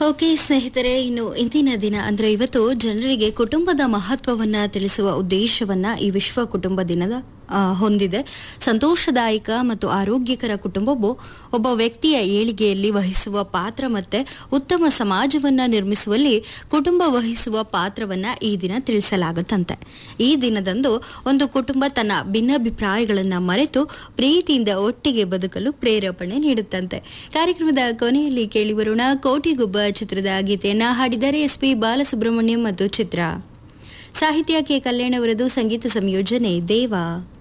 okay ಸ್ನೇಹಿತರೆ ಇನ್ನು ಇಂದಿನ ದಿನ ಅಂದ್ರೆ ಇವತ್ತು ಜನರಿಗೆ ಕುಟುಂಬದ ಮಹತ್ವವನ್ನ ತಿಳಿಸುವ ಉದ್ದೇಶವನ್ನ ಈ ವಿಶ್ವ ಕುಟುಂಬ ದಿನದ ಆ, ಹೊಂದಿದೆ ಸಂತೋಷದಾಯಕ ಮತ್ತು ಆರೋಗ್ಯಕರ ಕುಟುಂಬವು ಒಬ್ಬ ವ್ಯಕ್ತಿಯ ಏಳಿಗೆಯಲ್ಲಿ ವಹಿಸುವ ಪಾತ್ರ ಮತ್ತೆ ಉತ್ತಮ ಸಮಾಜವನ್ನ ನಿರ್ಮಿಸುವಲ್ಲಿ ಕುಟುಂಬ ವಹಿಸುವ ಪಾತ್ರವನ್ನ ಈ ದಿನ ತಿಳಿಸಲಾಗುತ್ತಂತೆ ಈ ದಿನದಂದು ಒಂದು ಕುಟುಂಬ ತನ್ನ ಭಿನ್ನಾಭಿಪ್ರಾಯಗಳನ್ನ ಮರೆತು ಪ್ರೀತಿಯಿಂದ ಒಟ್ಟಿಗೆ ಬದುಕಲು ಪ್ರೇರೇಪಣೆ ನೀಡುತ್ತಂತೆ ಕಾರ್ಯಕ್ರಮದ ಕೊನೆಯಲ್ಲಿ ಕೇಳಿ ಬರೋಣ ಕೋಟಿಗೊಬ್ಬ ಚಿತ್ರದ ಗೀತೆಯನ್ನ ಹಾಡಿದ್ದಾರೆ ಎಸ್ ಪಿ ಬಾಲಸುಬ್ರಹ್ಮಣ್ಯಂ ಮತ್ತು ಚಿತ್ರ ಸಾಹಿತ್ಯ ಕೆ ಕಲ್ಯಾಣ್ ಅವರದು ಸಂಗೀತ ಸಂಯೋಜನೆ ದೇವ